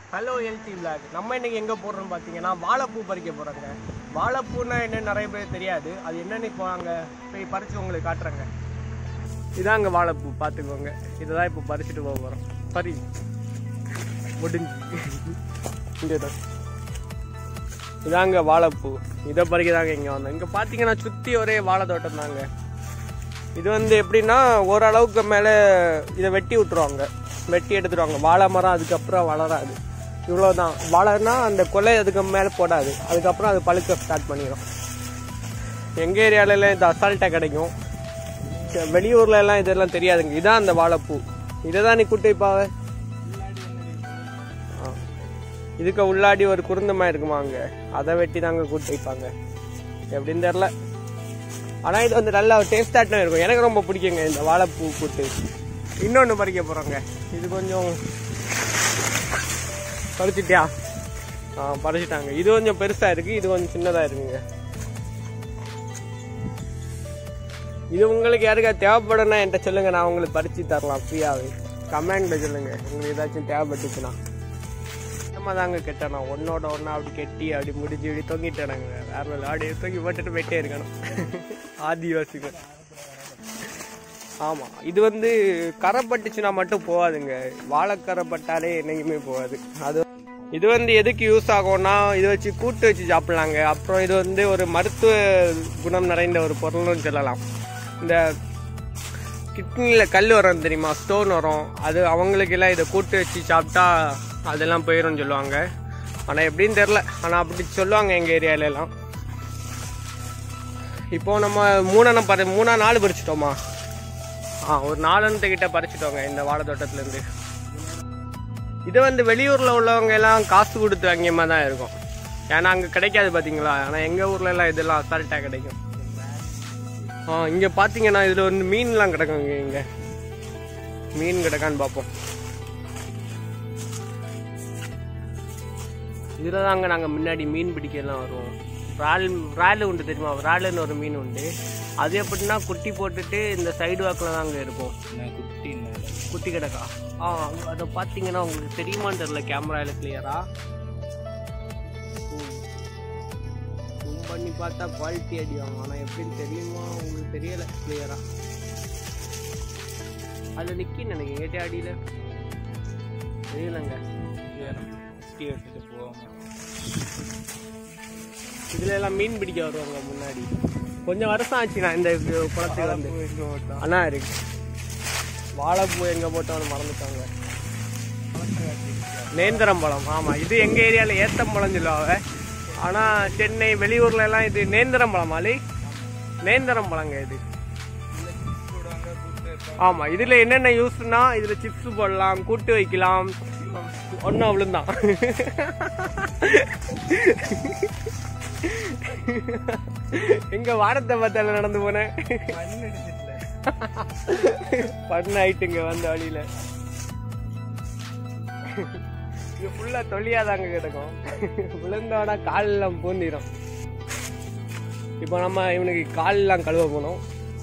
Hello LT black நம்ம இன்னைக்கு எங்கே போடுறோம்னு பார்த்தீங்கன்னா வாழைப்பூ பறிக்க போகிறோங்க வாழைப்பூன்னா என்னன்னு நிறைய பேர் தெரியாது அது என்னன்னு இப்போ அங்கே போய் பறித்து உங்களுக்கு காட்டுறேங்க இதாங்க வாழைப்பூ பார்த்துக்கோங்க இதை தான் இப்போ பறிச்சுட்டு போக போகிறோம் பறி முடிஞ்சு இங்கே தான் இதாங்க வாழைப்பூ இதை பறிக்க தாங்க இங்கே வந்தோம் இங்கே பார்த்தீங்கன்னா சுற்றி ஒரே வாழை தோட்டம் தாங்க இது வந்து எப்படின்னா ஓரளவுக்கு மேலே இதை வெட்டி விட்டுருவாங்க வெட்டி எடுத்துருவாங்க வாழை மரம் அதுக்கப்புறம் வளராது இவ்வளோதான் வாழைன்னா அந்த கொலை அதுக்கு மேலே போடாது அதுக்கப்புறம் அது பழுக்க ஸ்டார்ட் பண்ணிடும் எங்கள் ஏரியாலலாம் இது அசால்ட்டாக கிடைக்கும் ச- வெளியூர்ல எல்லாம் இதெல்லாம் தெரியாதுங்க இதான் அந்த வாழைப்பூ இதை தான் நீ கூட்டு வைப்பாவ ஆ. இதுக்கு உள்ளாடி ஒரு குருந்தமா இருக்குமா அங்க அதை வெட்டி தாங்க கூட்டு வைப்பாங்க எப்படின்னு தெரில ஆனால் இது வந்து நல்லா டேஸ்டாட்டம் இருக்கும் எனக்கு ரொம்ப பிடிக்குங்க இந்த வாழைப்பூ கூட்டு இன்னொன்று பறிக்க போகிறோங்க இது கொஞ்சம் பறிச்சிட்டியா ஆ பறிச்சிட்டாங்க இது கொஞ்சம் பெருசாக இருக்குது இது கொஞ்சம் சின்னதாக இருக்குங்க இது உங்களுக்கு யாருக்கா தேவைப்படும்னா என்கிட்ட சொல்லுங்கள் நான் உங்களுக்கு பறித்து தரலாம் ஃப்ரீயாகவே கமெண்டில் சொல்லுங்கள் உங்களுக்கு ஏதாச்சும் தேவைப்பட்டுச்சுன்னா நம்ம தாங்க கெட்டணும் ஒன்னோட ஒன்றா அப்படி கெட்டி அப்படி முடிஞ்சு இப்படி தொங்கிட்டேனாங்க வேற ஒரு ஆடி தூக்கி போட்டுட்டு போயிட்டே இருக்கணும் ஆதிவாசிகள் ஆமாம் இது வந்து கரை பட்டுச்சுன்னா மட்டும் போகாதுங்க வாழைக்கரை பட்டாலே என்னைக்குமே போகாது அது இது வந்து எதுக்கு யூஸ் ஆகும்னா இதை வச்சு கூட்டு வச்சு சாப்பிடலாங்க அப்புறம் இது வந்து ஒரு மருத்துவ குணம் நிறைந்த ஒரு பொருள்னு சொல்லலாம் இந்த கிட்னியில் கல் வரும் தெரியுமா ஸ்டோன் வரும் அது அவங்களுக்கெல்லாம் இதை கூட்டு வச்சு சாப்பிட்டா அதெல்லாம் போயிடும்னு சொல்லுவாங்க ஆனால் எப்படின்னு தெரில ஆனால் அப்படி சொல்லுவாங்க எங்கள் ஏரியால எல்லாம் இப்போ நம்ம மூணான பறி மூணா நாலு பறிச்சிட்டோமா ஆ ஒரு நாலு கிட்ட பறிச்சிட்டோங்க இந்த வாழை தோட்டத்துலேருந்து இது வந்து வெளியூரில் உள்ளவங்க எல்லாம் காசு கொடுத்து வாங்கியமா தான் இருக்கும் ஏன்னா அங்கே கிடைக்காது பார்த்தீங்களா ஆனால் எங்கள் ஊர்ல எல்லாம் இதெல்லாம் அசால்ட்டாக கிடைக்கும் ஆ இங்கே பார்த்தீங்கன்னா இதில் வந்து மீன்லாம் கிடக்குங்க இங்கே மீன் கிடக்கான்னு பார்ப்போம் இதில் தாங்க நாங்கள் முன்னாடி மீன் பிடிக்கலாம் வருவோம் இறால் இறால் உண்டு தெரியுமா இறாலுன்னு ஒரு மீன் உண்டு அது எப்படின்னா குட்டி போட்டுட்டு இந்த சைடு வாக்கில் தாங்க இருக்கும் குட்டி கிடக்கா ஆ அங்க அதை பார்த்தீங்கன்னா உங்களுக்கு தெரியுமான்னு தெரியல கேமராவில் கிளியரா ஜூம் பண்ணி பார்த்தா குவாலிட்டி அடிவாங்க ஆனால் எப்படின்னு தெரியுமா உங்களுக்கு தெரியல கிளியரா அதில் நிற்கி நினைக்கிறேன் ஏட்டே அடியில் தெரியலங்க கிளியரா இதுல எல்லாம் மீன் பிடிக்க வருவாங்க முன்னாடி கொஞ்சம் வருஷம் ஆச்சு நான் இந்த குளத்துக்கு வந்து அண்ணா இருக்கு வாழைப்பூ எங்க போட்டோம்னு மறந்துட்டாங்க நேந்திரம் பழம் ஆமா இது எங்க ஏரியால ஏத்தம்பழம் சொல்லுவாங்க ஆனா சென்னை வெளியூர்ல எல்லாம் இது நேந்திரம் பழம் மாலி நேந்திரம் பழங்க இது ஆமா இதுல என்னென்ன யூஸ்னா இதுல சிப்ஸ் போடலாம் கூட்டு வைக்கலாம் ஒன்னும் அவ்வளவுதான் எங்க வாரத்தை பார்த்தால நடந்து போனேன் பண்ண ஆயிட்டுங்க வந்த வழியில இது ஃபுல்லா தொழியாதாங்க கிடக்கும் விழுந்தோன்னா கால் எல்லாம் பூந்திரும் இப்போ நம்ம இவனுக்கு கால் எல்லாம் கழுவ போனோம்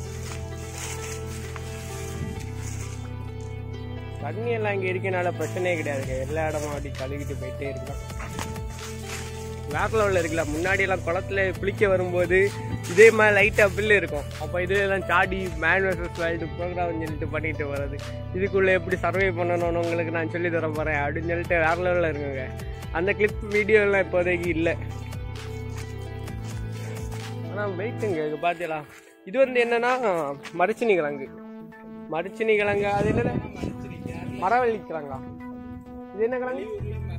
தண்ணி எல்லாம் இங்க இருக்கனால பிரச்சனையே கிடையாதுங்க எல்லா இடமும் அப்படி கழுவிட்டு போயிட்டே இருக்கலாம் வேற லெவலில் இருக்குல்ல முன்னாடி எல்லாம் குளத்துல குளிக்க வரும்போது இதே மாதிரி லைட்டாக பில்லு இருக்கும் அப்போ இதுல எல்லாம் சாடி மேன் வர்சஸ் வேர்ல்டு ப்ரோக்ராம் சொல்லிட்டு பண்ணிட்டு வர்றது இதுக்குள்ள எப்படி சர்வே பண்ணணும்னு உங்களுக்கு நான் சொல்லி தர போறேன் அப்படின்னு சொல்லிட்டு வேற லெவலில் இருக்குங்க அந்த கிளிப் வீடியோ எல்லாம் இப்போதைக்கு இல்லை ஆனால் வெயிட்டுங்க இது பார்த்தீங்களா இது வந்து என்னன்னா மரிச்சினி கிழங்கு மரிச்சினி கிழங்கு அது என்ன மரவள்ளி கிழங்கா இது என்ன கிழங்கு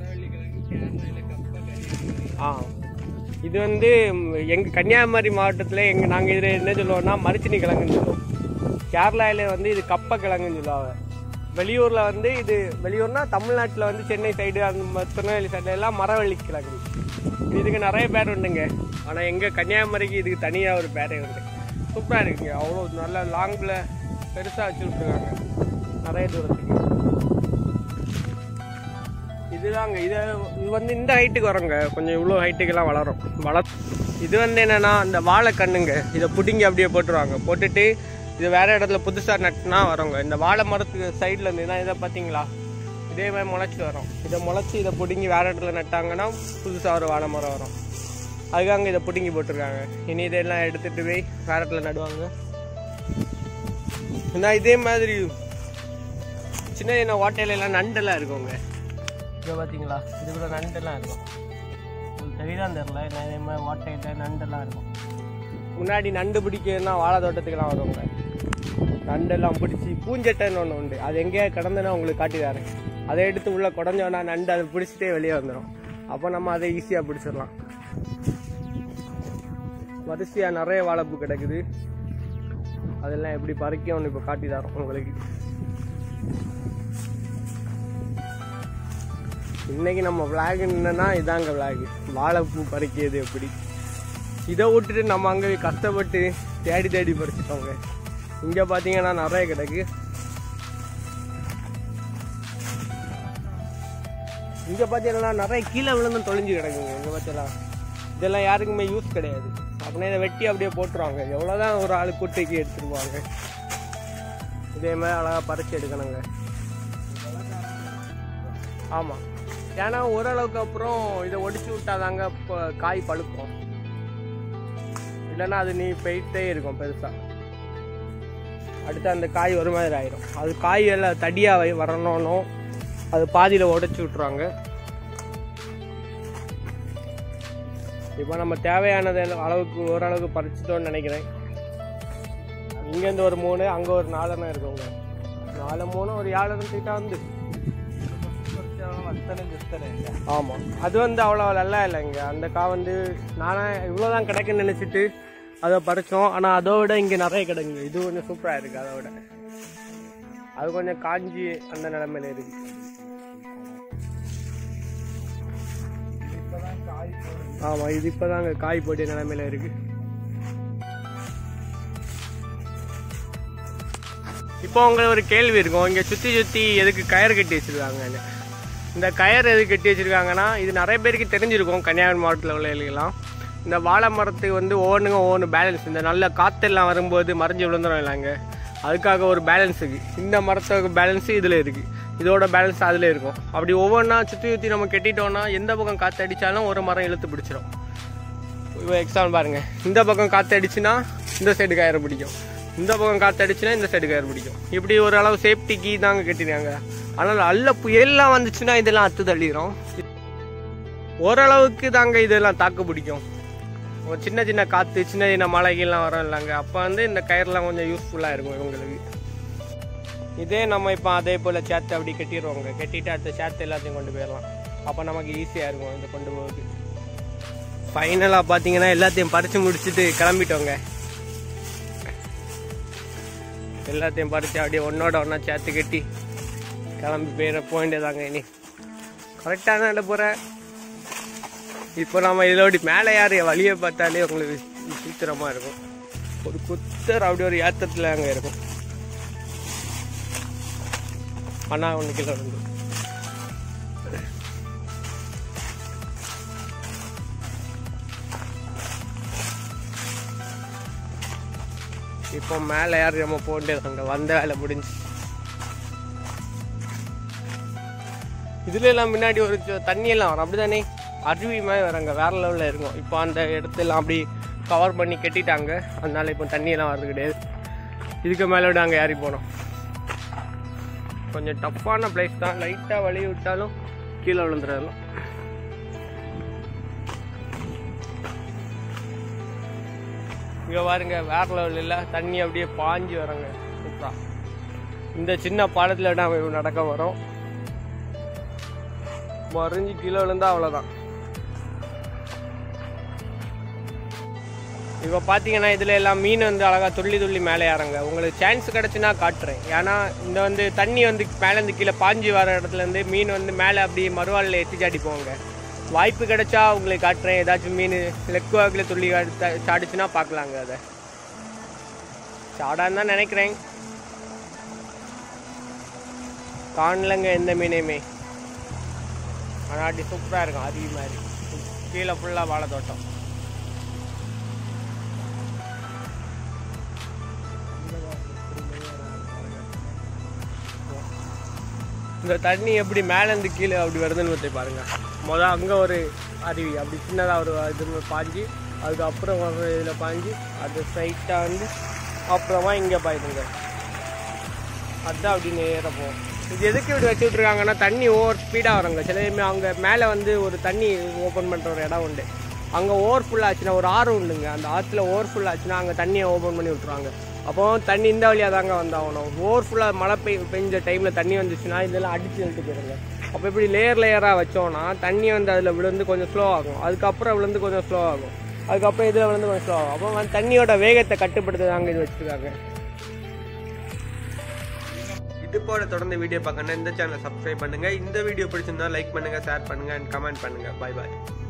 ஆ இது வந்து ம், எங்க கன்னியாகுமரி மாவட்டத்தில் எங்க நாங்கள் இதில் என்ன சொல்லுவோம்னா மரிச்சினி கிழங்குன்னு சொல்லுவோம் கேரளாவில் வந்து இது கப்ப கிழங்குன்னு சொல்லுவாங்க வெளியூரில் வந்து இது வெளியூர்னா தமிழ்நாட்டில் வந்து சென்னை சைடு அந்த ம- திருநெல்வேலி சைடுல எல்லாம் மரவள்ளி கிழங்கு இதுக்கு நிறைய பேர் உண்டுங்க ஆனால் எங்கள் கன்னியாகுமரிக்கு இதுக்கு தனியாக ஒரு பேரே உண்டு சூப்பராக இருக்குங்க அவ்வளோ நல்ல லாங்கில் பெருசாக வச்சு விட்ருக்காங்க நிறைய தூரத்துக்கு இதுதாங்க இது இது வந்து இந்த ஹைட்டுக்கு வருங்க கொஞ்சம் இவ்வளோ ஹைட்டுக்கெல்லாம் வளரும் வள இது வந்து என்னன்னா அந்த வாழைக்கண்ணுங்க இதை பிடுங்கி அப்படியே போட்டுருவாங்க போட்டுட்டு இது வேற இடத்துல புதுசாக நட்டுனா வருங்க இந்த வாழை மரத்துக்கு சைடில் இருந்து தான் இதை பார்த்தீங்களா இது இதே மாதிரி முளைச்சி வரும் இதை முளைச்சி இதை பிடுங்கி வேற இடத்துல நட்டாங்கன்னா புதுசாக ஒரு வாழை மரம் வரும் அதுக்காக இதை பிடுங்கி போட்டிருக்காங்க இனி இதெல்லாம் எடுத்துட்டு போய் வேற இடத்துல நடுவாங்க நான் இதே மாதிரி சின்ன சின்ன ஓட்டையில எல்லாம் நண்டெல்லாம் இருக்குங்க இங்கே பார்த்தீங்களா இது கூட நண்டெல்லாம் இருக்கும் உங்களுக்கு தெரியுதான் தெரில நான் இதே மாதிரி ஓட்டையில நண்டெல்லாம் இருக்கும் முன்னாடி நண்டு பிடிக்கிறதுனா வாழை தோட்டத்துக்குலாம் வருவாங்க நண்டெல்லாம் பிடிச்சி பூஞ்சட்டைன்னு ஒன்று உண்டு அது எங்கேயா கிடந்துன்னா உங்களுக்கு காட்டி தரேன் அதை எடுத்து உள்ள குடஞ்சோன்னா நண்டு அதை பிடிச்சிட்டே வெளியே வந்துடும் அப்போ நம்ம அதை ஈஸியாக பிடிச்சிடலாம் வரிசையாக நிறைய வாழைப்பூ கிடக்குது அதெல்லாம் எப்படி பறிக்கும்னு இப்போ காட்டி தரோம் உங்களுக்கு இன்னைக்கு நம்ம விளாக் என்னன்னா இதாங்க விளாக் வாழைப்பூ பறிக்கிறது எப்படி இதை விட்டுட்டு நம்ம அங்கே போய் கஷ்டப்பட்டு தேடி தேடி பறிச்சிட்டோங்க இங்கே பார்த்தீங்கன்னா நிறைய கிடக்கு இங்கே பார்த்தீங்கன்னா நிறைய கீழே விழுந்து தொலைஞ்சு கிடக்குங்க இங்கே பார்த்தீங்களா இதெல்லாம் யாருக்குமே யூஸ் கிடையாது அப்படின்னா இதை வெட்டி அப்படியே போட்டுருவாங்க எவ்வளோதான் ஒரு ஆள் கூட்டைக்கு எடுத்துருவாங்க இதே மாதிரி அழகாக பறிச்சு எடுக்கணுங்க ஆமாம் ஏன்னா ஓரளவுக்கு அப்புறம் இதை ஒடிச்சு விட்டாதாங்க இப்போ காய் பழுக்கும் இல்லைன்னா அது நீ போயிட்டே இருக்கும் பெருசாக அடுத்து அந்த காய் ஒரு மாதிரி ஆயிரும் அது காய் எல்லாம் தடியாக வரணும்னும் அது பாதியில் உடைச்சி விட்ருவாங்க இப்போ நம்ம தேவையானது அளவுக்கு ஓரளவுக்கு பறிச்சிட்டோம்னு நினைக்கிறேன் இங்கேருந்து ஒரு மூணு அங்கே ஒரு நாலெண்ணம் இருக்குங்க நாலு மூணு ஒரு ஏழு கிட்ட வந்து ஆமாம் அது வந்து அவ்வளோ நல்லா இல்லைங்க அந்த கா வந்து நானே இவ்வளோதான் கிடைக்குன்னு நினச்சிட்டு அதை பறிச்சோம் ஆனால் அதை விட இங்கே நிறைய கிடக்குங்க இது கொஞ்சம் சூப்பராக இருக்குது அதை விட அது கொஞ்சம் காஞ்சி அந்த நிலைமையில இருக்கு ஆமாம் இது இப்போதாங்க காய் போட்டிய நிலைமையில இருக்கு இப்போ உங்களுக்கு ஒரு கேள்வி இருக்கும் இங்கே சுற்றி சுற்றி எதுக்கு கயிறு கட்டி வச்சிருக்காங்கன்னு இந்த கயிறு எதுக்கு கட்டி வச்சிருக்காங்கன்னா இது நிறைய பேருக்கு தெரிஞ்சிருக்கும் கன்னியாகுமரி மாவட்டத்தில் உள்ளவங்களுக்கெல்லாம் இந்த வாழை மரத்துக்கு வந்து ஒவ்வொன்றுங்க ஒவ்வொன்று பேலன்ஸ் இந்த நல்ல காற்றெல்லாம் வரும்போது மறைஞ்சு விழுந்துடும் இல்லைங்க அதுக்காக ஒரு பேலன்ஸ் இருக்குது இந்த மரத்துக்கு பேலன்ஸு இதில் இருக்குது இதோட பேலன்ஸ் அதில் இருக்கும் அப்படி ஒவ்வொன்றா சுற்றி சுற்றி நம்ம கட்டிட்டோம்னா எந்த பக்கம் காற்று அடித்தாலும் ஒரு மரம் இழுத்து பிடிச்சிரும் இப்போ எக்ஸாம்பிள் பாருங்க இந்த பக்கம் காற்று அடிச்சுன்னா இந்த சைடு கயிறு பிடிக்கும் இந்த பக்கம் காற்று அடிச்சுன்னா இந்த சைடு கயிறு பிடிக்கும் இப்படி ஒரு அளவு சேஃப்டிக்கு தாங்க கட்டினாங்க ஆனால் நல்ல புயல்லாம் வந்துச்சுன்னா இதெல்லாம் அத்து தள்ளிடும் ஓரளவுக்கு தாங்க இதெல்லாம் தாக்கு பிடிக்கும் ஒரு சின்ன சின்ன காற்று சின்ன சின்ன மலைகள்லாம் வரும் இல்லைங்க அப்போ வந்து இந்த கயிறுலாம் கொஞ்சம் யூஸ்ஃபுல்லாக இருக்கும் இவங்களுக்கு இதே நம்ம இப்போ அதே போல் சேத்து அப்படி கட்டிடுவோங்க கட்டிட்டு அடுத்த சேத்து எல்லாத்தையும் கொண்டு போயிடலாம் அப்போ நமக்கு ஈஸியாக இருக்கும் இதை கொண்டு போகுது ஃபைனலாக பார்த்தீங்கன்னா எல்லாத்தையும் பறித்து முடிச்சுட்டு கிளம்பிட்டோங்க எல்லாத்தையும் பறித்து அப்படியே ஒன்னோட ஒன்றா சேர்த்து கட்டி கிளம்பி போயிட போயிட்டதாங்க இனி கரெக்டாக தான் போகிறேன் இப்போ நம்ம இதோட மேலே யார் வழியை பார்த்தாலே உங்களுக்கு விசித்திரமாக இருக்கும் ஒரு குத்தர் அப்படி ஒரு ஏத்தத்தில் அங்கே இருக்கும் அண்ணா ஒன்று கிலோ இருந்து இப்போ மேலே யார் நம்ம போக வேண்டியதாங்க வந்த வேலை முடிஞ்சு இதுல எல்லாம் முன்னாடி ஒரு ச- தண்ணி எல்லாம் வரும் அப்படிதானே அருவி மாதிரி வராங்க வேற லெவலில் இருக்கும் இப்போ அந்த இடத்தெல்லாம் அப்படி கவர் பண்ணி கட்டிட்டாங்க அதனால இப்போ தண்ணி எல்லாம் வர்றது கிடையாது இதுக்கு மேலே விட அங்கே ஏறி போனோம் கொஞ்சம் டஃப்பான பிளேஸ் தான் லைட்டாக வழி விட்டாலும் கீழே விழுந்துடலாம் இங்கே பாருங்க வேற லெவலில் இல்லை தண்ணி அப்படியே பாஞ்சு வரங்க சூப்பரா இந்த சின்ன பாலத்தில் நம்ம நடக்க வரோம் மறைஞ்சு கீழே விழுந்தா அவ்வளோதான் இப்போ பார்த்தீங்கன்னா இதில் எல்லாம் மீன் வந்து அழகாக துள்ளி துள்ளி மேலே ஏறங்க உங்களுக்கு சான்ஸ் கிடச்சுன்னா காட்டுறேன் ஏன்னா இந்த வந்து தண்ணி வந்து மேலேருந்து கீழே பாஞ்சு வர இடத்துலேருந்து மீன் வந்து மேலே அப்படியே மறுவாளில் எத்தி சாடி போவாங்க வாய்ப்பு கிடைச்சா உங்களுக்கு காட்டுறேன் ஏதாச்சும் மீன் லெக்கு வாக்கில் துள்ளி அடுத்த- சாடிச்சுன்னா பார்க்கலாங்க அதை சாடான்னு தான் நினைக்கிறேன் காணலங்க எந்த மீனையுமே ஆனால் அப்படி சூப்பராக இருக்கும் அருவி மாதிரி கீழே ஃபுல்லாக வாழை தோட்டம் இந்த தண்ணி எப்படி மேலேருந்து கீழே அப்படி வருதுன்னு பற்றி பாருங்க மொதல் அங்கே ஒரு அருவி அப்படி சின்னதாக ஒரு இது பாஞ்சு அதுக்கப்புறம் ஒரு இதில் பாஞ்சு அது ஸ்ட்ரைட்டாக வந்து அப்புறமா இங்கே பாயுதுங்க அதுதான் அப்படி நேராக போகும் இது எதுக்கு இப்படி வச்சு விட்ருக்காங்கன்னா தண்ணி ஓவர் ஸ்பீடாக வருங்க சில டைம் அங்கே மேலே வந்து ஒரு தண்ணி ஓப்பன் பண்ணுற ஒரு இடம் உண்டு அங்கே ஓவர் ஃபுல் ஆச்சுன்னா ஒரு ஆறு உண்டுங்க அந்த ஆற்றுல ஓவர் ஃபுல் ஆச்சுன்னா அங்கே தண்ணியை ஓப்பன் பண்ணி விட்ருவாங்க அப்போ தண்ணி இந்த வழியாக தாங்க வந்தாகணும் ஓவர் ஃபுல்லாக மழை பெய் பெஞ்ச டைமில் தண்ணி வந்துச்சுன்னா இதெல்லாம் அடிச்சு இழுத்து போயிருங்க அப்போ இப்படி லேயர் லேயராக வச்சோன்னா தண்ணி வந்து அதில் விழுந்து கொஞ்சம் ஸ்லோ ஆகும் அதுக்கப்புறம் விழுந்து கொஞ்சம் ஸ்லோ ஆகும் அதுக்கப்புறம் இதில் விழுந்து கொஞ்சம் ஸ்லோ ஆகும் அப்போ வந்து தண்ணியோட வேகத்தை கட்டுப்படுத்துதாங்க இது வச்சுருக்காங்க இது போல தொடர்ந்து வீடியோ பார்க்கணும் இந்த சேனலை சப்ஸ்கிரைப் பண்ணுங்க இந்த வீடியோ பிடிச்சிருந்தா லைக் பண்ணுங்க ஷேர் பண்ணுங்க அண்ட் கமெண்ட் பண்ணுங்க பை பாய்